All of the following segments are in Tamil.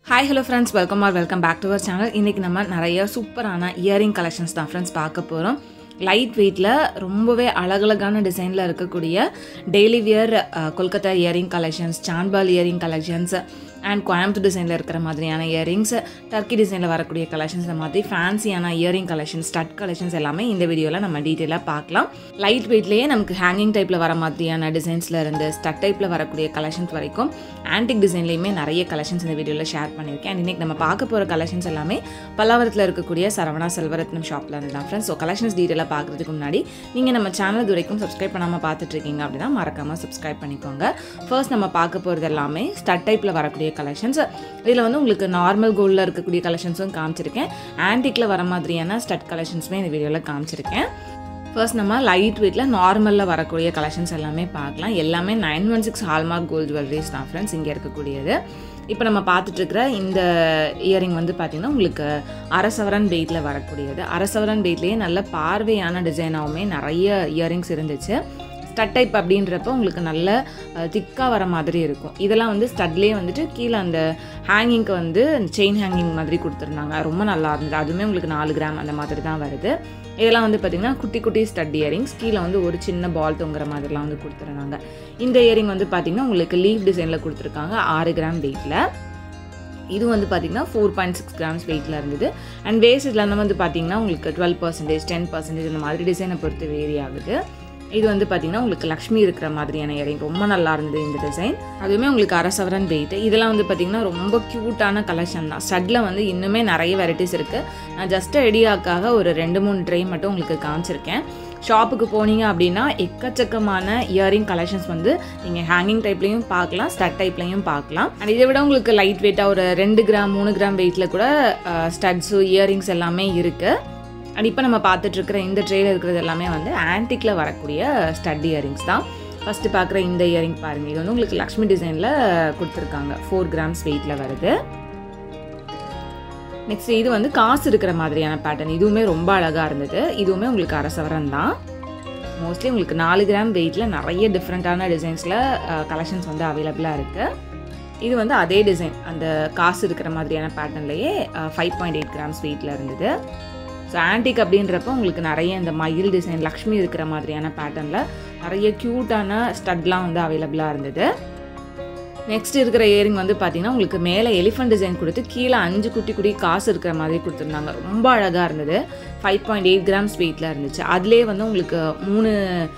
hi hello friends welcome or welcome back to our channel இன்றைக்கி நம்ம நிறைய சூப்பரான இயரிங் கலெக்ஷன்ஸ் தான் ஃப்ரெண்ட்ஸ் பார்க்க போகிறோம் லைட் வெயிட்டில் ரொம்பவே அழகழகான டிசைனில் இருக்கக்கூடிய daily wear Kolkata earring collections சான்பால் இயரிங் கலெக்ஷன்ஸ் அண்ட் கோயம்புத்தூர் டிசைனில் இருக்கிற மாதிரியான இயரிங்ஸ் டர்க்கி டிசைனில் வரக்கூடிய கலெக்ஷன்ஸ் இந்த மாதிரி ஃபேன்சியான இயரிங் கலெக்ஷன்ஸ் ஸ்டட் கலெக்ஷன்ஸ் எல்லாமே இந்த வீடியோவில் நம்ம டீட்டெயிலாக பார்க்கலாம் லைட் வெயிட்லேயே நமக்கு ஹேங்கிங் டைப்பில் வர மாதிரியான டிசைன்ஸில் இருந்து ஸ்டட் டைப்பில் வரக்கூடிய கலெக்ஷன்ஸ் வரைக்கும் ஆன்டிக் டிசைன்லேயுமே நிறைய கலெக்ஷன்ஸ் இந்த வீடியோவில் ஷேர் பண்ணியிருக்கேன் அண்ட் இன்றைக்கி நம்ம பார்க்க போகிற கலெக்ஷன்ஸ் எல்லாமே பல்லாவரத்தில் இருக்கக்கூடிய சரவணா செல்வரத்னம் ஷாப்பில் இருந்து தான் ஃப்ரெண்ட்ஸ் ஸோ கலெக்ஷன்ஸ் டீட்டெயிலாக பார்க்குறதுக்கு முன்னாடி நீங்கள் நம்ம சேனல் இது வரைக்கும் சப்ஸ்கிரைப் பண்ணாமல் பார்த்துட்டு இருக்கீங்க அப்படின்னா மறக்காமல் சப்ஸ்கிரைப் பண்ணிக்கோங்க ஃபர்ஸ்ட் நம்ம பார்க்க போகிறது எல்லாமே ஸ்டட் டைப்பில் வரக்கூடிய கலெக்ஷன்ஸ் இதில் வந்து உங்களுக்கு நார்மல் கோல்டில் இருக்கக்கூடிய கலெக்ஷன்ஸும் காமிச்சிருக்கேன் ஆன்டிக்கில் வர மாதிரியான ஸ்டட் கலெக்ஷன்ஸுமே இந்த வீடியோவில் காமிச்சிருக்கேன் ஃபர்ஸ்ட் நம்ம லைட் வெயிட்டில் நார்மலில் வரக்கூடிய கலெக்ஷன்ஸ் எல்லாமே பார்க்கலாம் எல்லாமே nine one six hallmark gold jewelleries தான் ஃப்ரெண்ட்ஸ் இங்கே இருக்கக்கூடியது இப்போ நம்ம பார்த்துட்டு இருக்கிற இந்த இயரிங் வந்து பார்த்திங்கன்னா உங்களுக்கு அரசவரன் வெயிட்டில் வரக்கூடியது அரசவரன் வெயிட்லேயே நல்ல பார்வையான டிசைனாகவுமே நிறைய இயரிங்ஸ் இருந்துச்சு ஸ்டட் டைப் அப்படின்றப்ப உங்களுக்கு நல்ல திக்காக வர மாதிரி இருக்கும் இதெல்லாம் வந்து ஸ்டட்லேயே வந்துட்டு கீழே அந்த ஹேங்கிங்க்கு வந்து செயின் ஹேங்கிங் மாதிரி கொடுத்துருந்தாங்க ரொம்ப நல்லா இருந்தது அதுவுமே உங்களுக்கு நாலு கிராம் அந்த மாதிரி தான் வருது இதெல்லாம் வந்து பார்த்திங்கன்னா குட்டி குட்டி ஸ்டட் இயரிங்ஸ் கீழே வந்து ஒரு சின்ன பால் தொங்குற மாதிரிலாம் வந்து கொடுத்துருந்தாங்க இந்த இயரிங் வந்து பார்த்திங்கன்னா உங்களுக்கு லீவ் டிசைனில் கொடுத்துருக்காங்க ஆறு கிராம் வெயிட்டில் இது வந்து பார்த்திங்கன்னா ஃபோர் பாயிண்ட் சிக்ஸ் கிராம்ஸ் வெயிட்டில் இருந்தது அண்ட் வேஸ்டில் வந்து பார்த்திங்கன்னா உங்களுக்கு டுவெல் பர்சன்டேஜ் டென் பர்சன்டேஜ் இந்த மாதிரி டிசைனை பொறுத்து வேரி ஆகுது இது வந்து பார்த்திங்கன்னா உங்களுக்கு லக்ஷ்மி இருக்கிற மாதிரியான இயரிங் ரொம்ப நல்லா இருந்தது இந்த டிசைன் அதுவுமே உங்களுக்கு அரசவரன் வெயிட் இதெல்லாம் வந்து பார்த்திங்கன்னா ரொம்ப க்யூட்டான கலெக்ஷன் தான் ஸ்டட்டில் வந்து இன்னுமே நிறைய வெரைட்டிஸ் இருக்குது நான் ஜஸ்ட் ஐடியாக்காக ஒரு ரெண்டு மூணு ட்ரை மட்டும் உங்களுக்கு காமிச்சிருக்கேன் ஷாப்புக்கு போனீங்க அப்படின்னா எக்கச்சக்கமான இயரிங் கலெக்ஷன்ஸ் வந்து நீங்கள் ஹேங்கிங் டைப்லையும் பார்க்கலாம் ஸ்டட் டைப்லையும் பார்க்கலாம் அண்ட் இதை விட உங்களுக்கு லைட் வெயிட்டாக ஒரு ரெண்டு கிராம் மூணு கிராம் வெயிட்டில் கூட ஸ்டட்ஸு இயரிங்ஸ் எல்லாமே இருக்குது அண்ட் இப்போ நம்ம பார்த்துட்ருக்கிற இந்த ட்ரேயில் இருக்கிறது எல்லாமே வந்து ஆன்டிக்கில் வரக்கூடிய ஸ்டட் இயரிங்ஸ் தான் ஃபஸ்ட்டு பார்க்குற இந்த இயரிங் பாருங்கள் இது வந்து உங்களுக்கு லக்ஷ்மி டிசைனில் கொடுத்துருக்காங்க ஃபோர் கிராம்ஸ் வெயிட்டில் வருது நெக்ஸ்ட் இது வந்து காசு இருக்கிற மாதிரியான பேட்டர்ன் இதுவுமே ரொம்ப அழகாக இருந்தது இதுவுமே உங்களுக்கு அரசவரன் தான் மோஸ்ட்லி உங்களுக்கு நாலு கிராம் வெயிட்டில் நிறைய டிஃப்ரெண்ட்டான டிசைன்ஸில் கலெக்ஷன்ஸ் வந்து அவைலபிளாக இருக்குது இது வந்து அதே டிசைன் அந்த காசு இருக்கிற மாதிரியான பேட்டர்ன்லேயே ஃபைவ் பாயிண்ட் எயிட் கிராம்ஸ் வெயிட்டில் இருந்தது ஸோ ஆன்டிக் அப்படின்றப்போ உங்களுக்கு நிறைய இந்த மயில் டிசைன் லக்ஷ்மி இருக்கிற மாதிரியான பேட்டர்னில் நிறைய க்யூட்டான ஸ்டட்லாம் வந்து அவைலபிளாக இருந்தது நெக்ஸ்ட் இருக்கிற இயரிங் வந்து பார்த்தீங்கன்னா உங்களுக்கு மேலே எலிஃபண்ட் டிசைன் கொடுத்து கீழே அஞ்சு குட்டி குட்டி காசு இருக்கிற மாதிரி கொடுத்துருந்தாங்க ரொம்ப அழகாக இருந்தது ஃபைவ் பாயிண்ட் எயிட் கிராம்ஸ் வெயிட்டில் இருந்துச்சு அதிலே வந்து உங்களுக்கு மூணு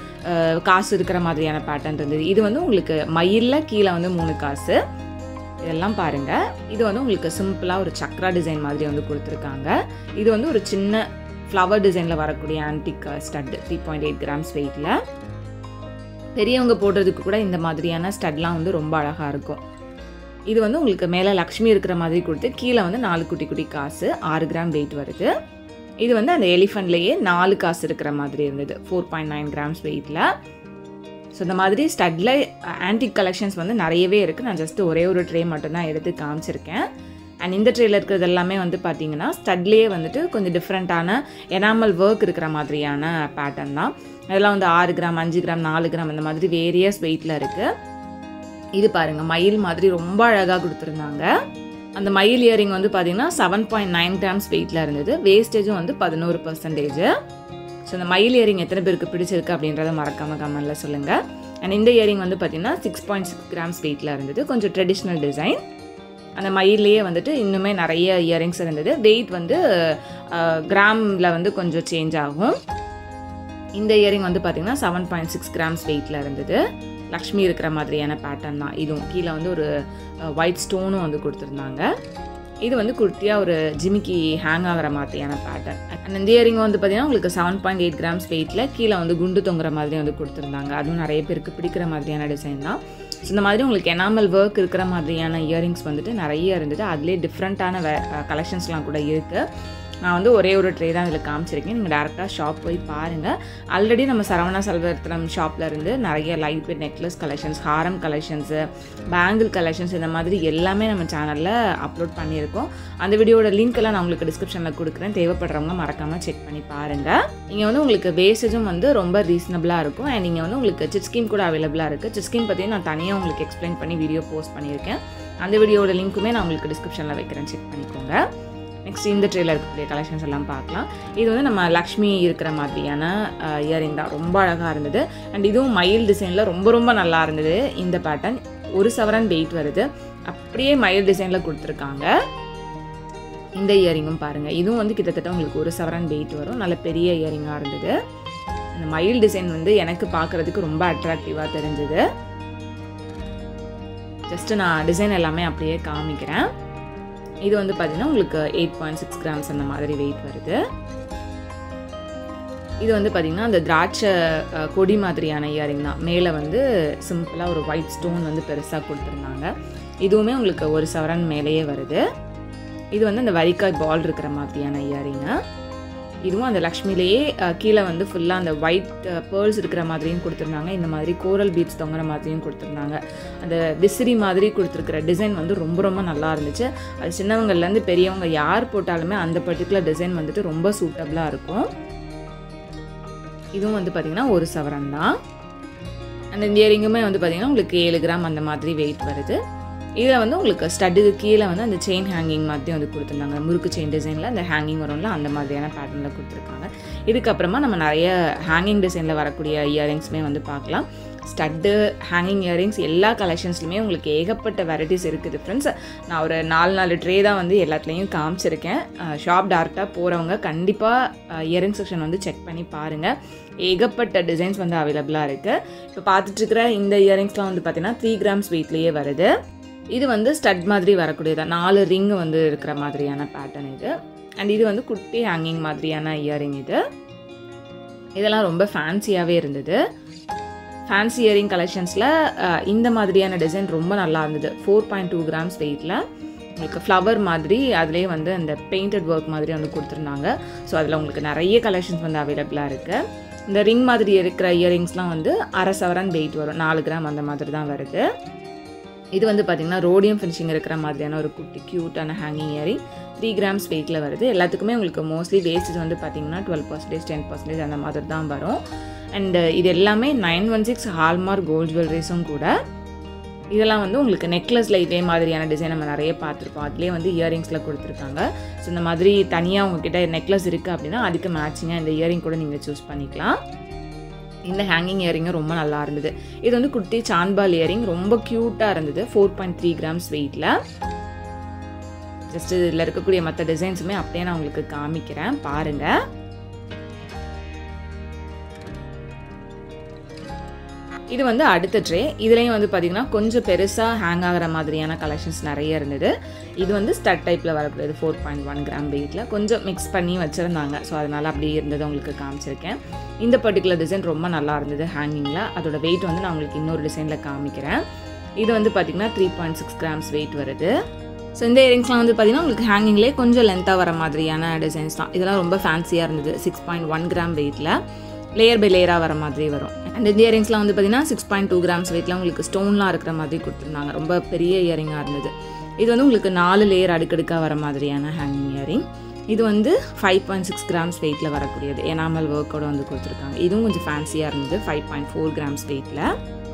காசு இருக்கிற மாதிரியான பேட்டர்ன் இருந்தது இது வந்து உங்களுக்கு மயிலில் கீழே வந்து மூணு காசு இதெல்லாம் பாருங்கள் இது வந்து உங்களுக்கு சிம்பிளாக ஒரு சக்ரா டிசைன் மாதிரி வந்து கொடுத்துருக்காங்க இது வந்து ஒரு சின்ன ஃப்ளவர் டிசைனில் வரக்கூடிய antique stud three point eight grams வெயிட்டில் பெரியவங்க போடுறதுக்கு கூட இந்த மாதிரியான ஸ்டட்லாம் வந்து ரொம்ப அழகாக இருக்கும் இது வந்து உங்களுக்கு மேலே லக்ஷ்மி இருக்கிற மாதிரி கொடுத்து கீழே வந்து நாலு குட்டி குட்டி காசு ஆறு கிராம் வெயிட் வருது இது வந்து அந்த எலிஃபண்ட்லேயே நாலு காசு இருக்கிற மாதிரி இருந்தது ஃபோர் பாயிண்ட் நைன் கிராம்ஸ் வெயிட்டில் ஸோ இந்த மாதிரி ஸ்டட்டில் ஆன்டிக் கலெக்ஷன்ஸ் வந்து நிறையவே இருக்குது நான் ஜஸ்ட் ஒரே ஒரு ட்ரே மட்டும்தான் எடுத்து காமிச்சிருக்கேன் அண்ட் இந்த ட்ரேயில் இருக்கிறது எல்லாமே வந்து பார்த்தீங்கன்னா ஸ்டட்லேயே வந்துட்டு கொஞ்சம் டிஃப்ரெண்ட்டான எனாமல் ஒர்க் இருக்கிற மாதிரியான பேட்டர்ன் தான் அதெல்லாம் வந்து ஆறு கிராம் அஞ்சு கிராம் நாலு கிராம் இந்த மாதிரி வேரியஸ் வெயிட்டில் இருக்குது இது பாருங்கள் மயில் மாதிரி ரொம்ப அழகாக கொடுத்துருந்தாங்க அந்த மயில் இயரிங் வந்து பார்த்தீங்கன்னா செவன் பாயிண்ட் நைன் கிராம்ஸ் வெயிட்டில் இருந்தது வேஸ்டேஜும் வந்து பதினோரு பர்சன்டேஜ் ஸோ இந்த மயில் இயரிங் எத்தனை பேருக்கு பிடிச்சிருக்கு அப்படின்றத மறக்காமல் கமெண்டில் சொல்லுங்கள் அண்ட் இந்த இயரிங் வந்து பார்த்திங்கன்னா சிக்ஸ் பாயிண்ட் சிக்ஸ் கிராம்ஸ் வெயிட்டில் இருந்தது கொஞ்சம் ட்ரெடிஷ்னல் டிசைன் அந்த மயிலேயே வந்துட்டு இன்னுமே நிறைய இயரிங்ஸ் இருந்தது வெயிட் வந்து கிராமில் வந்து கொஞ்சம் சேஞ்ச் ஆகும் இந்த இயரிங் வந்து பார்த்திங்கன்னா செவன் பாயிண்ட் சிக்ஸ் கிராம்ஸ் வெயிட்டில் இருந்தது லக்ஷ்மி இருக்கிற மாதிரியான பேட்டர்ன் தான் இதுவும் கீழே வந்து ஒரு ஒயிட் ஸ்டோனும் வந்து கொடுத்துருந்தாங்க இது வந்து குர்த்தியாக ஒரு ஜிமிக்கி ஹேங் ஆகிற மாதிரியான பேட்டர்ன் அண்ட் இந்த இயரிங் வந்து பார்த்திங்கன்னா உங்களுக்கு செவன் பாயிண்ட் எயிட் கிராம்ஸ் வெயிட்டில் கீழே வந்து குண்டு தொங்குற மாதிரி வந்து கொடுத்துருந்தாங்க அதுவும் நிறைய பேருக்கு பிடிக்கிற மாதிரியான டிசைன் தான் ஸோ இந்த மாதிரி உங்களுக்கு எனாமல் ஒர்க் இருக்கிற மாதிரியான இயரிங்ஸ் வந்துட்டு நிறைய இருந்தது அதுலேயே டிஃப்ரெண்ட்டான வே கலெக்ஷன்ஸ்லாம் கூட இருக்குது நான் வந்து ஒரே ஒரு ட்ரே தான் இதில் காமிச்சிருக்கேன் நீங்கள் டேரெக்டாக ஷாப் போய் பாருங்கள் ஆல்ரெடி நம்ம சரவணா செல்வரத்னம் ஷாப்பில் இருந்து நிறைய லைட் வெயிட் நெக்லஸ் கலெக்ஷன்ஸ் ஹாரம் கலெக்ஷன்ஸு பேங்கிள் கலெக்ஷன்ஸ் இந்த மாதிரி எல்லாமே நம்ம சேனலில் அப்லோட் பண்ணியிருக்கோம் அந்த வீடியோட லிங்க் எல்லாம் நான் உங்களுக்கு டிஸ்கிரிப்ஷனில் கொடுக்குறேன் தேவைப்படுறவங்க மறக்காமல் செக் பண்ணி பாருங்கள் இங்கே வந்து உங்களுக்கு வேஸ்டேஜும் வந்து ரொம்ப ரீசனபிளாக இருக்கும் அண்ட் நீங்கள் வந்து உங்களுக்கு சிட் ஸ்கீம் கூட அவைலபிளாக இருக்குது சிட் ஸ்கீம் பற்றி நான் தனியாக உங்களுக்கு எக்ஸ்பிளைன் பண்ணி வீடியோ போஸ்ட் பண்ணியிருக்கேன் அந்த வீடியோட லிங்க்குமே நான் உங்களுக்கு டிஸ்கிரிப்ஷனில் வைக்கிறேன் செக் பண்ணிக்கோங்க நெக்ஸ்ட் இந்த ட்ரேல இருக்கக்கூடிய கலெக்ஷன்ஸ் எல்லாம் பார்க்கலாம் இது வந்து நம்ம லக்ஷ்மி இருக்கிற மாதிரியான இயரிங் தான் ரொம்ப அழகாக இருந்தது அண்ட் இதுவும் மயில் டிசைனில் ரொம்ப ரொம்ப நல்லா இருந்தது இந்த பேட்டர்ன் ஒரு சவரன் வெயிட் வருது அப்படியே மயில் டிசைனில் கொடுத்துருக்காங்க இந்த இயரிங்கும் பாருங்கள் இதுவும் வந்து கிட்டத்தட்ட உங்களுக்கு ஒரு சவரன் வெயிட் வரும் நல்ல பெரிய இயரிங்காக இருந்தது அந்த மயில் டிசைன் வந்து எனக்கு பார்க்குறதுக்கு ரொம்ப அட்ராக்டிவாக தெரிஞ்சுது ஜஸ்ட்டு நான் டிசைன் எல்லாமே அப்படியே காமிக்கிறேன் இது வந்து பார்த்தீங்கன்னா உங்களுக்கு எயிட் பாயிண்ட் சிக்ஸ் கிராம்ஸ் அந்த மாதிரி வெயிட் வருது இது வந்து பார்த்திங்கன்னா அந்த திராட்சை அஹ், கொடி மாதிரியான இயரிங் தான் மேலே வந்து சிம்பிளாக ஒரு ஒயிட் ஸ்டோன் வந்து பெருசாக கொடுத்துருந்தாங்க இதுவுமே உங்களுக்கு ஒரு சவரன் மேலேயே வருது இது வந்து அந்த வரிக்காய் பால் இருக்கிற மாதிரியான இயரிங்கு இதுவும் அந்த லக்ஷ்மிலேயே அஹ், கீழே வந்து ஃபுல்லாக அந்த ஒயிட் பேர்ல்ஸ் இருக்கிற மாதிரியும் கொடுத்துருந்தாங்க இந்த மாதிரி கோரல் பீட்ஸ் தொங்குற மாதிரியும் கொடுத்துருந்தாங்க அந்த விசிறி மாதிரி கொடுத்துருக்கிற டிசைன் வந்து ரொம்ப ரொம்ப நல்லா இருந்துச்சு அது சின்னவங்கள்லேருந்து பெரியவங்க யார் போட்டாலுமே அந்த பர்டிகுலர் டிசைன் வந்துட்டு ரொம்ப சூட்டபுளாக இருக்கும் இதுவும் வந்து பார்த்திங்கன்னா ஒரு சவரன் தான் அந்த இந்த இயரிங்குமே வந்து பார்த்திங்கன்னா உங்களுக்கு ஏழு கிராம் அந்த மாதிரி வெயிட் வருது இதில் வந்து உங்களுக்கு ஸ்டட்டுக்கு கீழே வந்து அந்த செயின் ஹேங்கிங் மாதிரி வந்து கொடுத்துருந்தாங்க முறுக்கு செயின் டிசைனில் அந்த ஹேங்கிங் வரும்ல அந்த மாதிரியான பேட்டர்னில் கொடுத்துருக்காங்க இதுக்கப்புறமா நம்ம நிறைய ஹேங்கிங் டிசைனில் வரக்கூடிய இயரிங்ஸுமே வந்து பார்க்கலாம் ஸ்டட்டு ஹேங்கிங் இயரிங்ஸ் எல்லா கலெக்ஷன்ஸ்லையுமே உங்களுக்கு ஏகப்பட்ட வெரைட்டிஸ் இருக்குது ஃப்ரெண்ட்ஸ் நான் ஒரு நாலு நாலு ட்ரே தான் வந்து எல்லாத்துலேயும் காமிச்சிருக்கேன் ஷாப் டேரெக்டாக போகிறவங்க கண்டிப்பாக இயரிங் செக்ஷன் வந்து செக் பண்ணி பாருங்கள் ஏகப்பட்ட டிசைன்ஸ் வந்து அவைலபிளாக இருக்குது இப்போ பார்த்துட்ருக்கிற இந்த இயரிங்ஸ்லாம் வந்து பார்த்தீங்கன்னா த்ரீ கிராம்ஸ் வெயிட்லேயே வருது இது வந்து ஸ்டட் மாதிரி வரக்கூடியதான் நாலு ரிங் வந்து இருக்கிற மாதிரியான பேட்டர்ன் இது அண்ட் இது வந்து குட்டி ஹேங்கிங் மாதிரியான இயரிங் இது இதெல்லாம் ரொம்ப ஃபேன்சியாகவே இருந்தது ஃபேன்சி இயரிங் கலெக்ஷன்ஸில் இந்த மாதிரியான டிசைன் ரொம்ப நல்லா இருந்தது ஃபோர் பாயிண்ட் டூ கிராம்ஸ் வெயிட்டில் உங்களுக்கு ஃப்ளவர் மாதிரி அதுலேயே வந்து அந்த பெயிண்டட் ஒர்க் மாதிரி வந்து கொடுத்துருந்தாங்க ஸோ அதில் உங்களுக்கு நிறைய கலெக்ஷன்ஸ் வந்து அவைலபிளாக இருக்குது இந்த ரிங் மாதிரி இருக்கிற இயரிங்ஸ்லாம் வந்து அரை சவரன் வெயிட் வரும் நாலு கிராம் அந்த மாதிரி தான் வருது இது வந்து பார்த்திங்கன்னா ரோடியம் ஃபினிஷிங் இருக்கிற மாதிரியான ஒரு குட்டி க்யூட்டான ஹேங்கிங் இயரிங் த்ரீ கிராம்ஸ் வெயிட்டில் வருது எல்லாத்துக்குமே உங்களுக்கு மோஸ்ட்லி வேஸ்டேஜ் வந்து பார்த்திங்கன்னா டுவெல் பர்சன்டேஜ் டென் பர்சன்டேஜ் அந்த மாதிரி தான் வரும் அண்ட் இது எல்லாமே nine one six hallmark gold ஜுவல்லரிஸும் கூட இதெல்லாம் வந்து உங்களுக்கு நெக்லஸில் இதே மாதிரியான டிசைன் நம்ம நிறைய பார்த்துருப்போம் அதுலேயே வந்து இயரிங்ஸில் கொடுத்துருக்காங்க ஸோ இந்த மாதிரி தனியாக உங்ககிட்ட நெக்லஸ் இருக்குது அப்படின்னா அதுக்கு மேட்சிங்காக இந்த இயரிங் கூட நீங்கள் சூஸ் பண்ணிக்கலாம் இந்த ஹேங்கிங் இயரிங்கும் ரொம்ப நல்லா இருந்தது இது வந்து குட்டி சான்பால் இயரிங் ரொம்ப க்யூட்டாக இருந்தது ஃபோர் பாயிண்ட் த்ரீ கிராம்ஸ் வெயிட்டில் ஜஸ்ட் இதில் இருக்கக்கூடிய மற்ற டிசைன்ஸுமே அப்படியே நான் உங்களுக்கு காமிக்கிறேன் பாருங்கள் இது வந்து அடுத்த ட்ரே இதுலேயும் வந்து பார்த்திங்கன்னா கொஞ்சம் பெருசாக ஹேங் ஆகிற மாதிரியான கலெக்ஷன்ஸ் நிறைய இருந்தது இது வந்து ஸ்டட் டைப்பில் வரக்கூடியது ஃபோர் பாயிண்ட் ஒன் கிராம் வெயிட்டில் கொஞ்சம் மிக்ஸ் பண்ணி வச்சுருந்தாங்க ஸோ அதனால் அப்படியே இருந்தது உங்களுக்கு காமிச்சிருக்கேன் இந்த பர்டிகுலர் டிசைன் ரொம்ப நல்லா இருந்தது ஹேங்கிங்கில் அதோட வெயிட் வந்து நான் உங்களுக்கு இன்னொரு டிசைனில் காமிக்கிறேன் இது வந்து பார்த்திங்கன்னா three point six grams weight வருது ஸோ இந்த இயரிங்ஸ்லாம் வந்து பார்த்திங்கன்னா உங்களுக்கு ஹேங்கிங்லேயே கொஞ்சம் லென்த்தாக வர மாதிரியான டிசைன்ஸ் தான் இதெல்லாம் ரொம்ப ஃபேன்சியாக இருந்தது சிக்ஸ் பாயிண்ட் ஒன் கிராம் வெயிட்டில் லேயர் பை லேயராக வர மாதிரி வரும் அண்ட் இந்த இயரிங்ஸ்லாம் வந்து பார்த்திங்கன்னா சிக்ஸ் பாயிண்ட் டூ கிராம்ஸ் வெயிட்டில் உங்களுக்கு ஸ்டோன்லாம் இருக்கிற மாதிரி கொடுத்துருந்தாங்க ரொம்ப பெரிய இயரிங்காக இருந்தது இது வந்து உங்களுக்கு நாலு லேயர் அடுக்கடுக்காக வர மாதிரியான ஹேங்கிங் இயரிங் இது வந்து ஃபைவ் பாயிண்ட் சிக்ஸ் கிராம்ஸ் வெயிட்டில் வரக்கூடியது எனாமல் ஒர்க்கோட வந்து கொடுத்துருக்காங்க இதுவும் கொஞ்சம் ஃபேன்சியாக இருந்தது ஃபைவ் பாயிண்ட் ஃபோர் கிராம்ஸ் வெயிட்டில்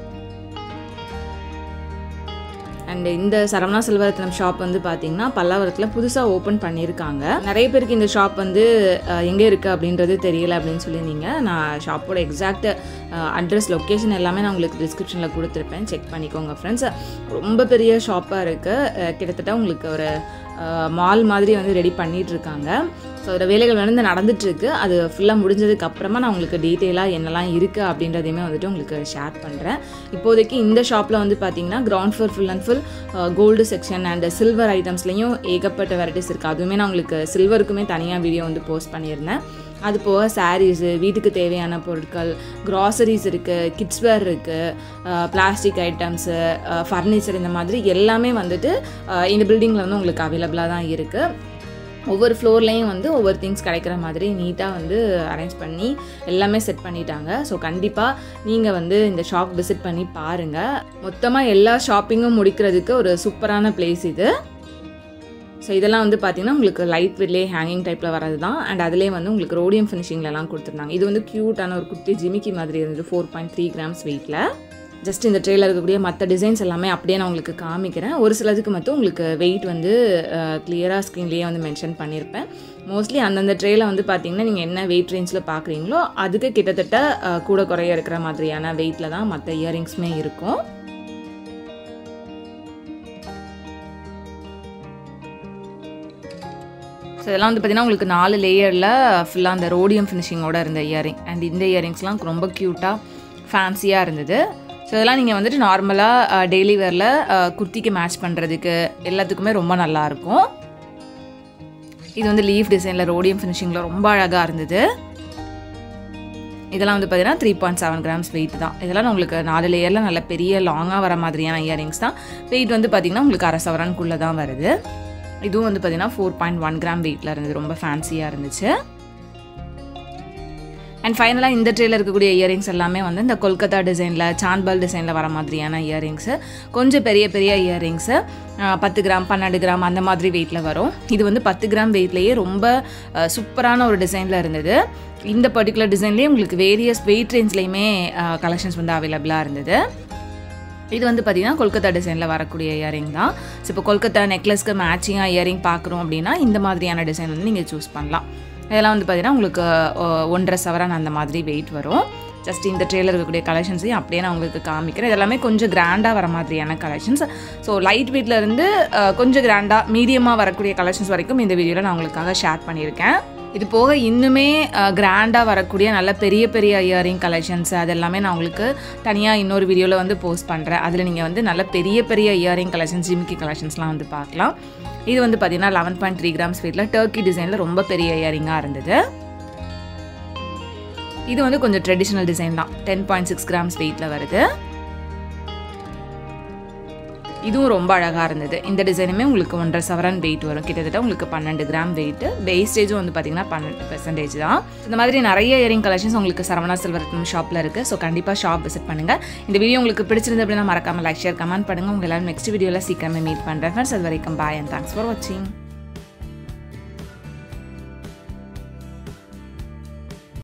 அண்ட் இந்த சரவணா செல்வரத்னம் ஷாப் வந்து பார்த்தீங்கன்னா பல்லாவரத்தில் புதுசாக ஓப்பன் பண்ணியிருக்காங்க நிறைய பேருக்கு இந்த ஷாப் வந்து எங்கே இருக்குது அப்படின்றது தெரியல அப்படின்னு சொல்லியிருந்தீங்க நான் ஷாப்போட எக்ஸாக்ட் அட்ரஸ் லொக்கேஷன் எல்லாமே நான் உங்களுக்கு டிஸ்கிரிப்ஷனில் கொடுத்துருப்பேன் செக் பண்ணிக்கோங்க ஃப்ரெண்ட்ஸ் ரொம்ப பெரிய ஷாப்பாக இருக்குது கிட்டத்தட்ட உங்களுக்கு ஒரு மால் மாதிரி வந்து ரெடி பண்ணிகிட்டு இருக்காங்க ஸோ அதோட வேலைகள் வந்து நடந்துட்டுருக்கு அது ஃபுல்லாக முடிஞ்சதுக்கு அப்புறமா நான் உங்களுக்கு டீட்டெயிலாக என்னெல்லாம் இருக்குது அப்படின்றதையுமே வந்துட்டு உங்களுக்கு ஷேர் பண்ணுறேன் இப்போதைக்கு இந்த ஷாப்பில் வந்து பார்த்தீங்கன்னா ground floor full and full gold section and silver ஐட்டம்ஸ்லேயும் ஏகப்பட்ட வெரைட்டிஸ் இருக்குது அதுவுமே நான் உங்களுக்கு சில்வருக்குமே தனியாக வீடியோ வந்து போஸ்ட் பண்ணியிருந்தேன் அது போக சாரீஸு வீட்டுக்கு தேவையான பொருட்கள் க்ராசரிஸ் இருக்குது கிட்ஸ்வேர் இருக்குது பிளாஸ்டிக் ஐட்டம்ஸு ஃபர்னிச்சர் இந்த மாதிரி எல்லாமே வந்துட்டு இந்த பில்டிங்கில் வந்து உங்களுக்கு அவைலபிளாக தான் இருக்குது ஒவ்வொரு ஃப்ளோர்லேயும் வந்து ஒவ்வொரு திங்ஸ் கிடைக்கிற மாதிரி நீட்டாக வந்து அரேஞ்ச் பண்ணி எல்லாமே செட் பண்ணிட்டாங்க ஸோ கண்டிப்பாக நீங்கள் வந்து இந்த ஷாப் விசிட் பண்ணி பாருங்கள் மொத்தமாக எல்லா ஷாப்பிங்கும் முடிக்கிறதுக்கு ஒரு சூப்பரான பிளேஸ் இது ஸோ இதெல்லாம் வந்து பார்த்தீங்கன்னா உங்களுக்கு லைட் வெட்லே ஹேங்கிங் டைப்பில் வரது தான் அண்ட் அதிலே வந்து உங்களுக்கு ரோடியம் ஃபினிஷிங்லலாம் கொடுத்துருந்தாங்க இது வந்து க்யூட்டான ஒரு குட்டி ஜிமிக்கி மாதிரி இருந்தது ஃபோர் பாயிண்ட் த்ரீ கிராம்ஸ் வெயிட்டில் ஜஸ்ட் இந்த ட்ரேயில் இருக்கக்கூடிய மற்ற டிசைன்ஸ் எல்லாமே அப்படியே நான் உங்களுக்கு காமிக்கிறேன் ஒரு சிலதுக்கு மட்டும் உங்களுக்கு வெயிட் வந்து கிளியராக ஸ்க்ரீன்லேயே வந்து மென்ஷன் பண்ணியிருப்பேன் மோஸ்ட்லி அந்தந்த ட்ரேயில் வந்து பார்த்தீங்கன்னா நீங்கள் என்ன வெயிட் ரேஞ்சில் பார்க்குறீங்களோ அதுக்கு கிட்டத்தட்ட அஹ், கூட குறைய இருக்கிற மாதிரியான வெயிட்டில் தான் மற்ற இயரிங்ஸுமே இருக்கும் ஸோ இதெல்லாம் வந்து பார்த்தீங்கன்னா உங்களுக்கு நாலு லேயரில் ஃபுல்லாக அந்த ரோடியம் ஃபினிஷிங்கோட இருந்த இயரிங் அண்ட் இந்த இயரிங்ஸ்லாம் ரொம்ப க்யூட்டாக ஃபேன்சியாக இருந்தது ஸோ இதெல்லாம் நீங்கள் வந்துட்டு நார்மலாக டெய்லி வேரில் குர்த்திக்கு மேட்ச் பண்ணுறதுக்கு எல்லாத்துக்குமே ரொம்ப நல்லாயிருக்கும் இது வந்து லீஃப் டிசைனில் ரோடியம் ஃபினிஷிங்கில் ரொம்ப அழகாக இருந்தது இதெல்லாம் வந்து பார்த்தீங்கன்னா three point seven grams weight தான் இதெல்லாம் உங்களுக்கு நாலு லேயரில் நல்ல பெரிய லாங்காக வர மாதிரியான இயரிங்ஸ் தான் வெயிட் வந்து பார்த்திங்கன்னா உங்களுக்கு அரை சவரனுக்குள்ளே தான் வருது இதுவும் வந்து பார்த்தீங்கன்னா ஃபோர் பாயிண்ட் ஒன் கிராம் வெயிட்டில் இருந்தது ரொம்ப ஃபேன்சியாக இருந்துச்சு அண்ட் ஃபைனலாக இந்த ட்ரேல இருக்கக்கூடிய இயரிங்ஸ் எல்லாமே வந்து இந்த கொல்கத்தா டிசைனில் சாந்த்பால் டிசைனில் வர மாதிரியான இயரிங்ஸு கொஞ்சம் பெரிய பெரிய இயரிங்ஸு பத்து கிராம் பன்னெண்டு கிராம் அந்த மாதிரி வெயிட்டில் வரும் இது வந்து பத்து கிராம் வெயிட்லேயே ரொம்ப அஹ், சூப்பரான ஒரு டிசைனில் இருந்தது இந்த பர்டிகுலர் டிசைன்லேயே உங்களுக்கு வேரியஸ் வெயிட் ரேஞ்ச்லேயுமே கலெக்ஷன்ஸ் வந்து அவைலபிளாக இருந்தது இது வந்து பார்த்திங்கன்னா கொல்கத்தா டிசைனில் வரக்கூடிய இயரிங் தான் ஸோ இப்போ கொல்கத்தா நெக்லஸ்க்கு மேட்சிங்காக இயரிங் பார்க்குறோம் அப்படின்னா இந்த மாதிரியான டிசைன் வந்து நீங்கள் சூஸ் பண்ணலாம் இதெல்லாம் வந்து பார்த்திங்கன்னா உங்களுக்கு அஹ், ஒன்றரை சவரன் அந்த மாதிரி வெயிட் வரும் ஜஸ்ட் இந்த ட்ரேல இருக்கக்கூடிய கலெக்ஷன்ஸையும் அப்படியே நான் உங்களுக்கு காமிக்கிறேன் இதெல்லாமே கொஞ்சம் கிராண்டாக வர மாதிரியான கலெக்ஷன்ஸ் ஸோ லைட் வெயிட்ல இருந்து அஹ், கொஞ்சம் கிராண்டாக மீடியமாக வரக்கூடிய கலெக்ஷன்ஸ் வரைக்கும் இந்த வீடியோவில் நான் உங்களுக்காக ஷேர் பண்ணியிருக்கேன் இது போக இன்னுமே கிராண்டாக வரக்கூடிய நல்ல பெரிய பெரிய இயரிங் கலெக்ஷன்ஸ் அது எல்லாமே நான் உங்களுக்கு தனியாக இன்னொரு வீடியோவில் வந்து போஸ்ட் பண்ணுறேன் அதில் நீங்கள் வந்து நல்ல பெரிய பெரிய இயரிங் கலெக்ஷன்ஸ் ஜிமிக்கி கலெக்ஷன்ஸ்லாம் வந்து பார்க்கலாம் இது வந்து பார்த்தீங்கன்னா லெவன் பாயிண்ட் த்ரீ கிராம்ஸ் வெயிட்டில் டர்க்கி டிசைனில் ரொம்ப பெரிய இயரிங்காக இருந்தது இது வந்து கொஞ்சம் ட்ரெடிஷ்னல் டிசைன் தான் டென் பாயிண்ட் சிக்ஸ் கிராம்ஸ் வெயிட்டில் வருது இதுவும் ரொம்ப அழகாக இருந்தது இந்த டிசைனுமே உங்களுக்கு ஒன்றரை சவரன் வெயிட் வரும் கிட்டத்தட்ட உங்களுக்கு பன்னெண்டு கிராம் வெயிட் வேஸ்டேஜும் வந்து பார்த்தீங்கன்னா பன்னெண்டு பெர்சன்டேஜ் தான் இந்த மாதிரி நிறைய இயரிங் கலெக்ஷன்ஸ் உங்களுக்கு சரவணா சில்வர் ஷாப்பில் இருக்குது ஸோ கண்டிப்பாக ஷாப் விசிட் பண்ணுங்கள் இந்த வீடியோ உங்களுக்கு பிடிச்சிருந்து அப்படின்னா மறக்காமல் லைக் ஷேர் கமெண்ட் பண்ணுங்கள் உங்கள் எல்லாரும் நெக்ஸ்ட் வீடியோவில் சீக்கிரமே மீட் பண்ணுறேன் ஃப்ரெண்ட்ஸ் அது வரைக்கும் பாய் அண்ட் தேங்க்ஸ் ஃபார் வாட்சிங்